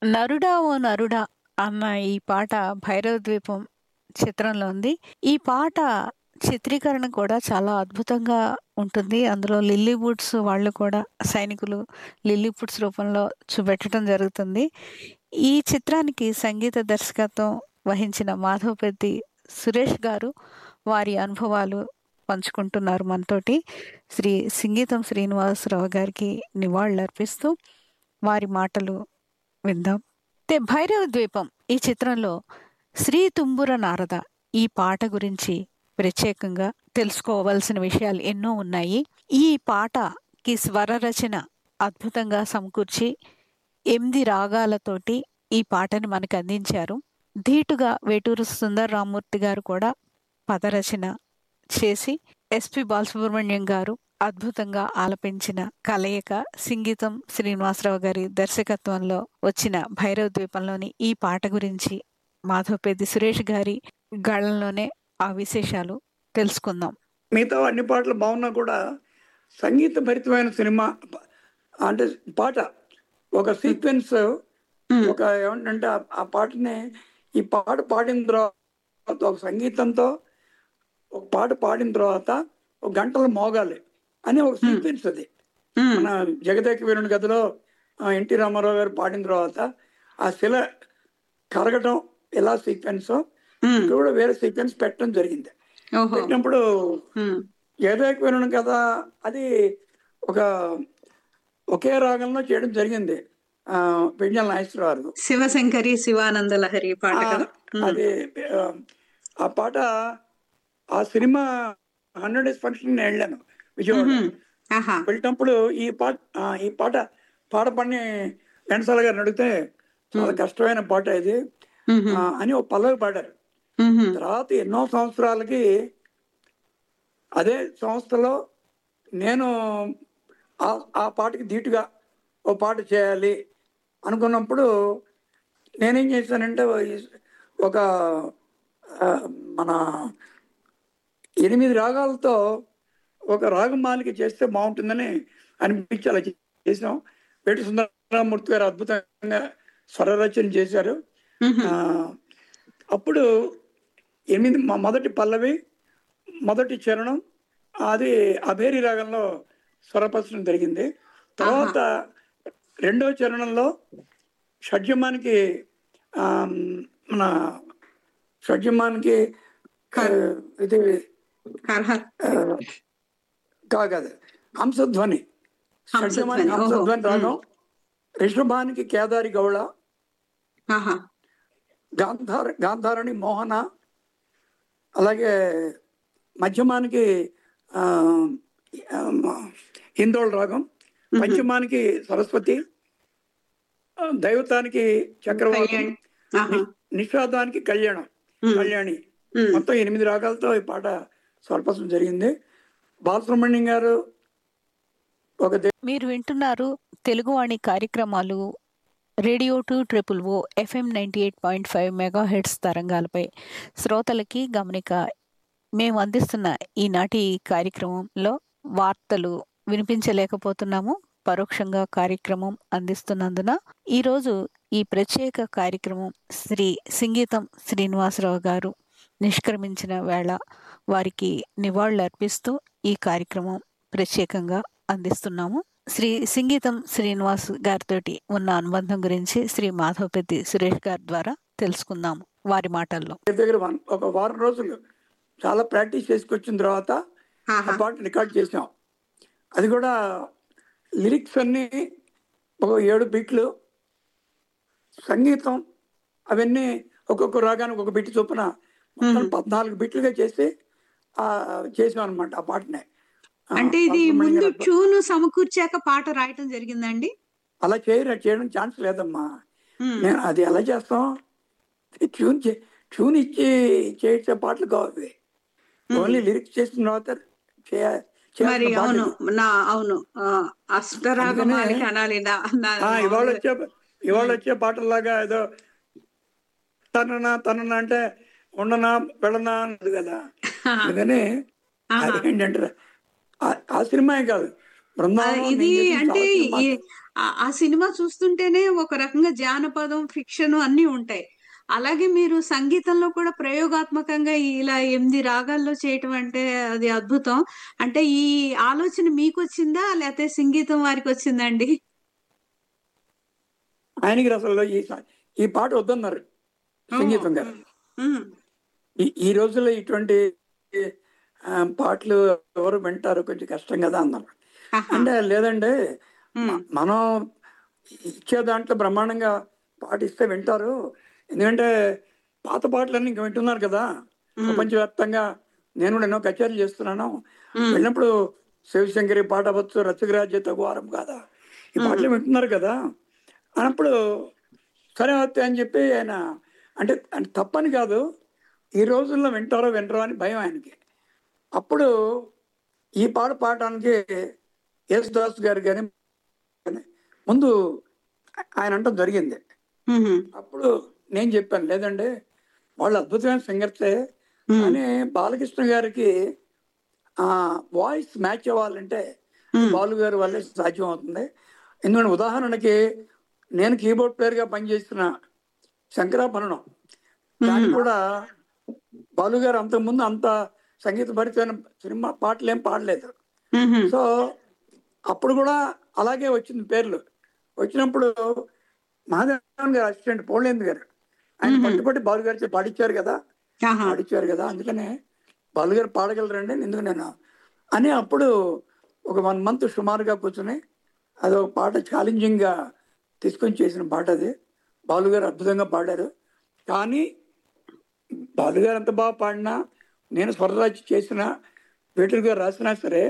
నరుడా ఓ నరుడా అన్న ఈ పాట భైరవ ద్వీపం చిత్రంలో ఉంది ఈ పాట చిత్రీకరణ కూడా చాలా అద్భుతంగా ఉంటుంది అందులో లిల్లీ వుడ్స్ వాళ్ళు కూడా సైనికులు లిల్లీ వుడ్స్ రూపంలో చూపెట్టడం జరుగుతుంది ఈ చిత్రానికి సంగీత దర్శకత్వం వహించిన మాధవపెద్ది సురేష్ గారు వారి అనుభవాలు పంచుకుంటున్నారు మనతోటి శ్రీ సంగీతం శ్రీనివాసరావు గారికి నివాళులు అర్పిస్తూ వారి మాటలు విందాం తే భైరవ ద్వీపం ఈ చిత్రంలో శ్రీ తుంబుర నారద ఈ పాట గురించి ప్రత్యేకంగా తెలుసుకోవాల్సిన విషయాలు ఎన్నో ఉన్నాయి ఈ పాటకి స్వర రచన అద్భుతంగా సమకూర్చి ఎనిమిది రాగాలతోటి ఈ పాటని మనకు అందించారు ధీటుగా వేటూరు సుందర్ రామ్మూర్తి గారు కూడా పదరచన చేసి ఎస్పి బాలసుబ్రహ్మణ్యం గారు అద్భుతంగా ఆలపించిన కలయిక సంగీతం శ్రీనివాసరావు గారి దర్శకత్వంలో వచ్చిన భైరవ ద్వీపంలోని ఈ పాట గురించి మాధవపేది సురేష్ గారి గళంలోనే ఆ విశేషాలు తెలుసుకుందాం మిగతా అన్ని పాటలు బాగున్నా కూడా సంగీత భరితమైన సినిమా ప- అంటే పాట ఒక సీక్వెన్స్ ఒక ఏమంటే ఆ పాటని ఈ పాట పాడిన తర్వాత ఒక సంగీతంతో ఒక పాట పాడిన తర్వాత ఒక గంటలు మోగాలి అని ఒక సీక్వెన్స్ అది మన జగదేక వీరుని గదిలో ఆ, ఎన్టీ రామారావు గారు పాడిన తర్వాత ఆ శిల కరగటం ఎలా సీక్వెన్స్ ఇక్కడ కూడా వేరే సీక్వెన్స్ పెట్టడం జరిగింది ఓహో పెట్టినప్పుడు ఉమ్. జగదేక వీరుని కథ అది ఒక ఒకే రాగంలో చేయడం జరిగింది ఆ పెంజల నాగేశ్వరరావు శివశంకరి శివానంద లహరి పాట కదా అది ఆ, ఆ పాట ఆ సినిమా హండ్రెడ్ డేస్ ఫంక్షన్ నేను వెళ్ళాను విజయవాడ ఉమ్. ఆహా వెళ్ళినప్పుడు ఈ పాట ఆ, ఈ పాట పాడపడిని ఘంటసాల గారిని అడిగితే చాలా కష్టమైన పాట ఇది ఉహు. ఆ, అని ఒక పల్లవి పాడారు ఉహు. తర్వాత ఎన్నో సంవత్సరాలకి అదే సంస్థలో నేను ఆ ఆ పాటకి ధీటుగా ఓ పాట చేయాలి అనుకున్నప్పుడు నేనేం చేశానంటే ఒక ఆ, మన ఎనిమిది రాగాలతో ఒక రాగమాలిక చేస్తే బాగుంటుందని అనిపించి అలా చేసాం వేటి సుందరరామూర్తి గారు అద్భుతంగా స్వరరచన చేశారు ఉహు. ఆ, అప్పుడు ఎనిమిది మా మొదటి పల్లవి మొదటి చరణం అది అభేరి రాగంలో స్వరపరచడం జరిగింది తర్వాత రెండో చరణంలో షడ్జమానికి ఆ, మన షడ్జమానికి ఆ, ఇది కర్హ ఆ, కాగదు హంసధ్వని షడ్జమానికి హంసధ్వని, ఓహో. హంసధ్వని రాగం రిషభానికి కేదారి గౌళ ఆహా గాంధార గాంధారణి మోహన అలాగే మధ్యమానికి ఆ, ఆ, హిందోళ రాగం పంచమానికి సరస్వతి ఆ, దైవతానికి చక్రవర్తి కళ్యాణ్ ఆహా నిషాదానికి కళ్యాణం ఉమ్. కళ్యాణి ఉమ్. మొత్తం ఎనిమిది రాగాలతో ఈ పాట స్వరపసం జరిగింది బాలసుబ్రహ్మణ్యం గారు ఒక దే- మీరు వింటున్నారు తెలుగువాణి కార్యక్రమాలు radio two triple o FM ninety eight point five megahertz తరంగాలపై శ్రోతలకి గమనిక మేము అందిస్తున్న ఈనాటి కార్యక్రమంలో వార్తలు వినిపించలేకపోతున్నాము పరోక్షంగా కార్యక్రమం అందిస్తున్నందున ఈరోజు ఈ ప్రత్యేక కార్యక్రమం శ్రీ సంగీతం శ్రీనివాసరావు గారు నిష్క్రమించిన వేళ వారికి నివాళులు అర్పిస్తూ ఈ కార్యక్రమం ప్రత్యేకంగా అందిస్తున్నాము శ్రీ సంగీతం శ్రీనివాస్ గారితో ఉన్న అనుబంధం గురించి శ్రీ మాధవపెద్ది సురేష్ గారి ద్వారా తెలుసుకుందాము వారి మాటల్లో దగ్గర దగ్గర వన్- ఒక వారం రోజులు చాలా ప్రాక్టీస్ చేసుకొచ్చిన తర్వాత ఆ ఆహా పాట రికార్డ్ చేసాం అది కూడా లిరిక్స్ అన్ని ఒక ఏడు బిట్లు సంగీతం అవన్నీ ఒక్కొక్క రాగానికి ఒక బిట్ చొప్పున మొత్తం పద్నాలుగు బిట్లుగా చేసి ఆ చేసాం అనమాట ఆ పాటని ఆ, అంటే ఇది బాలసుబ్రహ్మణ్యం ముందు గారు ట్యూన్ సమకూర్చాక పాట రాయటం జరిగిందండి అలా చేయరు చేయడం ఛాన్స్ లేదమ్మా ఉమ్. నేను అది ఎలా చేస్తాం ట్యూన్ చే- ట్యూన్ ఇచ్చి చేసే పాటలు కావాలి ఓన్లీ లిరిక్స్ చేసిన తర్వాత చేయ- మరి చేయాల్సిన అవును పాటలు. నా అవును ఆ, అష్టరాగమాలిక అనాలి నా- నా- ఆ, ఇవాళ వచ్చే ఇవాళ వచ్చే పాటల్లాగా ఏదో తననా తననా అంటే ఉండనా వెళ్ళనా అన్నది కదా అందుకని అది ఏంటంటే ఆ- ఆ సినిమాయే కాదు ఆ, బృందావనం ఇది నేను చేసిన అంటే చాలా సినిమాలు. ఈ ఆ- ఆ సినిమా చూస్తుంటేనే ఒక రకంగా జానపదం ఫిక్షన్ అన్ని ఉంటాయి అలాగే మీరు సంగీతంలో కూడా ప్రయోగాత్మకంగా ఇలా ఎనిమిది రాగాల్లో చేయటం అంటే అది అద్భుతం అంటే ఈ ఆలోచన మీకు వచ్చిందా లేకపోతే సంగీతం వారికి వచ్చిందండి ఆయనకి అసలు ఈ ఈ పాట వద్దన్నారు సంగీతం గారు ఉమ్, ఈ ఈ రోజుల్లో ఇటువంటి ఆ, పాటలు ఎవరు వింటారు కొంచెం కష్టం కదా అన్నారు ఆహా, అంటే లేదండి ఉమ్, మ- మనం ఇచ్చే దాంట్లో బ్రహ్మాండంగా పాటిస్తే వింటారు ఎందుకంటే పాత పాటలన్నీ ఇంకా వింటున్నారు కదా ప్రపంచవ్యాప్తంగా నేను కూడా ఎన్నో కచేరీలు చేస్తున్నాను ఉమ్, వెళ్ళినప్పుడు శివశంకరి పాట అవ్వచ్చు రచగరాజ్య తగువారం కాదా ఈ పాటలు వింటున్నారు కదా అన్నప్పుడు సరే వస్తే అని చెప్పి ఆయన అంటే అంటే తప్పని కాదు ఈ రోజుల్లో వింటారో వింటారో అని భయం ఆయనకి అప్పుడు ఈ పాట పాడటానికి ఎస్ దాస్ గారు కానీ ముందు ఆయన అంటం జరిగింది ఉమ్, అప్పుడు నేను చెప్పాను లేదండి వాళ్ళు అద్భుతమైన సింగర్సే ఉమ్, కానీ బాలకృష్ణ గారికి ఆ వాయిస్ మ్యాచ్ అవ్వాలంటే ఉమ్, బాలు గారి వల్లే సాధ్యం అవుతుంది ఎందుకంటే ఉదాహరణకి నేను కీబోర్డ్ ప్లేయర్ గా పనిచేసిన శంకరాభరణం దాన్ని కూడా బాలు గారు అంతకుముందు అంత సంగీత భరితమైన సినిమా పాటలు ఏం పాడలేదు ఉమ్, సో అప్పుడు కూడా అలాగే వచ్చింది పేర్లు వచ్చినప్పుడు మహాదేవన్ గారు అసిస్టెంట్ పోలేంది గారు ఆయన మ్మ్. పట్టుబట్టి బాలు గారి చేత పాడించారు కదా ఆహా, పాడించారు కదా అందుకనే బాలు గారు పాడగలరండి ఎందుకు నేను అని అప్పుడు ఒక వన్ మంత్ సుమారుగా కూర్చుని అదొక పాట ఛాలెంజింగ్ గా తీసుకొని చేసిన పాట అది బాలు గారు అద్భుతంగా పాడారు కానీ బాలు గారు ఎంత బాగా పాడినా నేను స్వరరాజు చేసిన వేటూరు గారు రాసినా సరే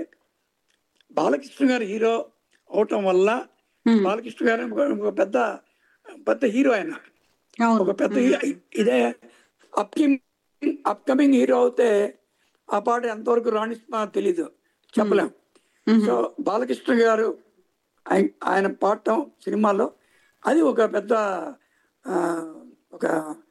బాలకృష్ణ గారు హీరో అవటం వల్ల ఉమ్, బాలకృష్ణ గారు ఒక- ఒక పెద్ద పెద్ద హీరో ఆయన అవును ఒక పెద్ద హీరో ఇదే అప్కమింగ్ అప్కమింగ్ హీరో అవుతే ఆ పాట ఎంతవరకు రాణిస్తున్నా తెలీదు చెప్పలేం ఉమ్, సో బాలకృష్ణ గారు ఆయ- ఆయన పాడటం సినిమాలో అది ఒక పెద్ద ఆ, ఒక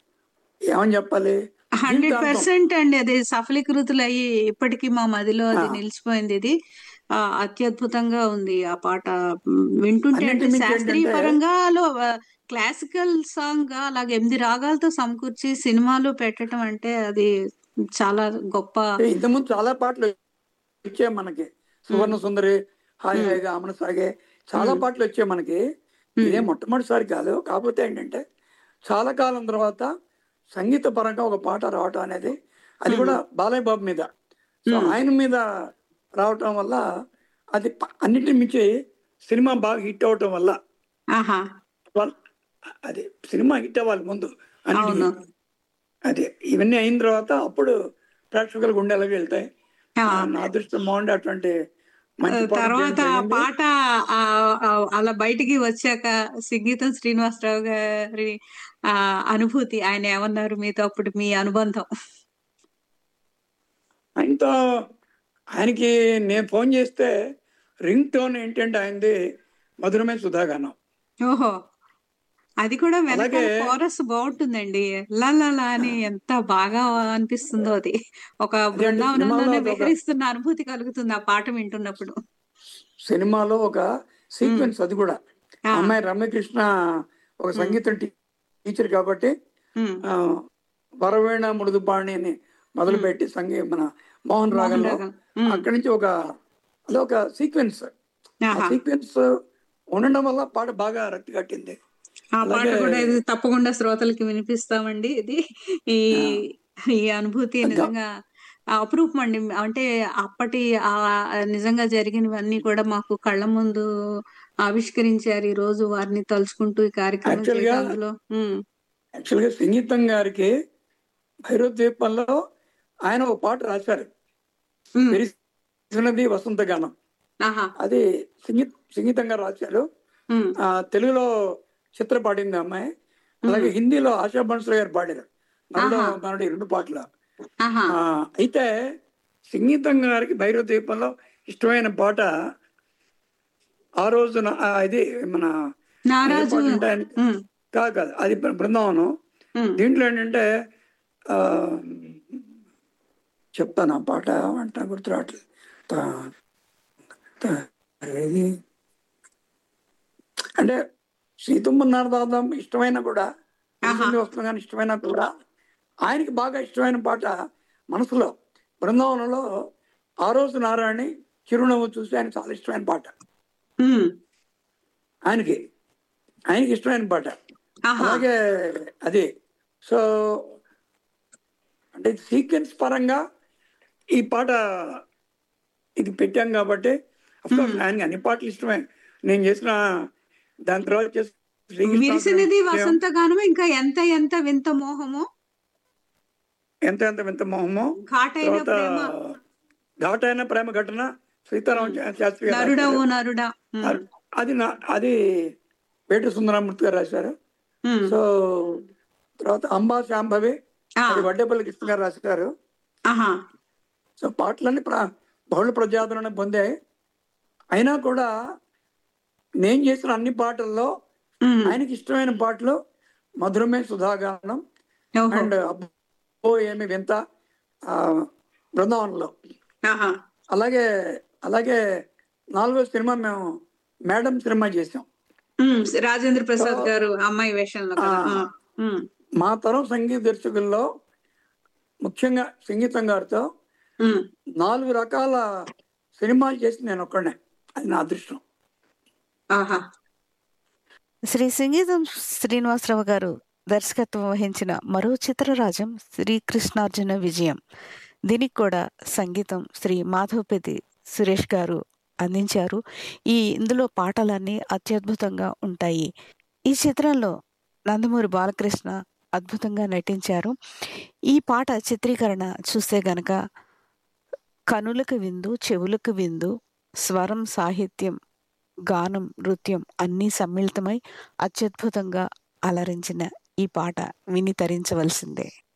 ఏమని చెప్పాలి హండ్రెడ్ జీవితాంతం. పర్సెంట్ అండి అది సఫలీకృతులు అయ్యి ఇప్పటికీ మా మదిలో అది ఆ. నిలిచిపోయింది ఇది ఆ, అత్యద్భుతంగా ఉంది ఆ పాట మ్, వింటుంటే అంటే అన్నిటి మించి శాస్త్రీయ ఏంటంటే- పరంగా క్లాసికల్ సాంగ్ గా అలాగే ఎనిమిది రాగాలతో సమకూర్చి సినిమాలు పెట్టడం అంటే అది చాలా గొప్ప ఇంతకుముందు చాలా పాటలు వచ్చాయి మనకి సువర్ణ సుందరి హాయ్ హాయిగా అమన సాగే చాలా పాటలు వచ్చాయి మనకి ఇదే మొట్టమొదటిసారి కాదు కాకపోతే ఏంటంటే చాలా కాలం తర్వాత సంగీత పరంగా ఒక పాట రావటం అనేది అది కూడా బాలయ్య బాబు మీద సో ఆయన మీద రావటం వల్ల అది ప- అన్నిటి మించి సినిమా బాగా హిట్ అవటం వల్ల ఆహా వాళ్ళ- అది సినిమా హిట్ అవ్వాలి ముందు అన్నిటికీ. అవును అది ఇవన్నీ అయిన తర్వాత అప్పుడు ప్రేక్షకుల గుండెలకు వెళ్తాయి ఆ. ఆ, నా అదృష్టం బాగుండే అటువంటి మంచి పాట తర్వాత చేయడం ఆ జరిగింది. పాట ఆ, ఆ, అలా బయటికి వచ్చాక సంగీతం శ్రీనివాసరావు గారి ఆ అనుభూతి ఆయన ఏమన్నారు మీతో అప్పుడు మీ అనుబంధం ఆయనతో ఆయనకి నేను ఫోన్ చేస్తే రింగ్ టోన్ ఏంటంటే ఆయనది మధురమే సుధాగానం ఓహో అది కూడా వెనకాల అలాగే- కోరస్ బాగుంటుందండి లా లా లా అని ఎంత బాగా అనిపిస్తుందో అది ఒక సినిమాలో బృందావనంలోనే అదొక- విహరిస్తున్న అనుభూతి కలుగుతుంది ఆ పాట వింటున్నప్పుడు సినిమాలో ఒక సీక్వెన్స్ అది కూడా ఆ. అమ్మాయి రమ్యకృష్ణ ఒక సంగీతం టీ- టీచర్ కాబట్టి ఉమ్, ఆ, వరవేణ మృదు పాణి అని మొదలుపెట్టి సంగీ మన మోహన్ రాగంలో రాగం. ఉమ్, అక్కడి నుంచి ఒక అది ఒక సీక్వెన్స్ ఆ ఆహా. సీక్వెన్స్ ఉండడం వల్ల పాట బాగా రక్తి కట్టింది ఆ పాట అలాగే- కూడా ఇది తప్పకుండా శ్రోతలకి వినిపిస్తామండి ఇది ఈ ఈ అనుభూతి నిజంగా అప్రూపం అండి అంటే అప్పటి ఆ నిజంగా జరిగినవన్నీ కూడా మాకు కళ్ళ ముందు ఆవిష్కరించారు ఈ రోజు వారిని తలుచుకుంటూ ఈ కార్యక్రమం Actually గా- చేయడం అందులో ఉమ్, యాక్చువల్ గా సంగీతం గారికి భైరవ ద్వీపంలో ఆయన ఒక పాట రాశారు ఉమ్, విరిసినది వసంత గానం ఆహా అది సంగీత సంగీతంగా రాశారు ఉమ్, ఆ తెలుగులో చిత్ర పాడింది ఆ అమ్మాయి అలాగే హిందీలో ఆశా బన్సుల గారు పాడారు నరుడు ఆహా. నరుడు ఈ రెండు పాటలు ఆహా ఆ, అయితే సంగీతం గారికి భైరవ ద్వీపంలో ఇష్టమైన పాట ఆ రోజున ఆ, ఇది మన ఏ నారాజు పాట అంటే ఆయన- ఉమ్, కాదు కాదు అది బృ- బృందావనం ఉమ్, దీంట్లో ఏంటంటే ఆ, చెప్తాను ఆ పాట అంట గుర్తు రావట్లేదు తా- తా- ఏది? అంటే సీతమ్మ నారదాదం ఇష్టమైన కూడా ఆహా. తెలిసింది వస్తుంది కానీ ఇష్టమైన కూడా ఆయనకి బాగా ఇష్టమైన పాట మనసులో బృందావనంలో ఆ రోజు నారాయణి చిరునవ్వు చూసి ఆయన చాలా ఇష్టమైన పాట ఉమ్, ఆయనకి ఆయనకి ఇష్టమైన పాట ఆహా అలాగే అది సో అంటే సీక్వెన్స్ పరంగా ఈ పాట ఇది పెట్టాం కాబట్టి అఫ్కోర్స్ ఆయనకి అన్ని పాటలు ఇష్టమే నేను చేసిన దాని తర్వాత చేసిన శ్రీకృష్ణ విరిసినది ప్రేమ, వసంత గానము ఇంకా ఎంత ఎంత వింత మోహము ఎంత ఎంత వింత మొహమో ఘాటైన తర్వాత ప్రేమ ఘాటైన ప్రేమ ఘటన సీతారామ శాస్త్రి గారు నరుడా ఓ రాశారు. నరుడా ఉమ్, అది నా అది వేటు సుందరమూర్తి గారు రాశారు ఉమ్, సో తర్వాత అంబా శాంభవి ఆ, అది వడ్డేపల్లి కృష్ణ గారు రాశారు ఆహా సో పాటలన్నీ ప్ర బహుళ ప్రజాదరణ పొందాయి అయినా కూడా నేను చేసిన అన్ని పాటల్లో ఉమ్, ఆయనకి ఇష్టమైన పాటలు మధురమే సుధాగానం ఓహో అండ్ అబ్బో ఏమి వింత ఆ, బృందావనంలో ఆహా అలాగే అలాగే నాలుగో సినిమా మేము మేడం సినిమా చేసాం ఉమ్, రాజేంద్ర ప్రసాద్ గారు అమ్మాయి వేషంలో కదా ఆ. ఆ, ఉమ్, మా తరం సంగీత దర్శకుల్లో ముఖ్యంగా సంగీతం గారితో ఉమ్, నాలుగు రకాల సినిమాలు చేసి నేను ఒక్కడే అది నా అదృష్టం ఆహా శ్రీ సంగీతం శ్రీనివాసరావు గారు దర్శకత్వం వహించిన మరో చిత్రరాజం శ్రీకృష్ణార్జున విజయం దీనికి కూడా సంగీతం శ్రీ మాధవపతి సురేష్ గారు అందించారు ఈ ఇందులో పాటలన్నీ అత్యద్భుతంగా ఉంటాయి ఈ చిత్రంలో నందమూరి బాలకృష్ణ అద్భుతంగా నటించారు ఈ పాట చిత్రీకరణ చూస్తే గనక కనులకు విందు చెవులకు విందు స్వరం సాహిత్యం గానం నృత్యం అన్నీ సమ్మిళితమై అత్యద్భుతంగా అలరించిన ఈ పాట విని తరించవలసిందే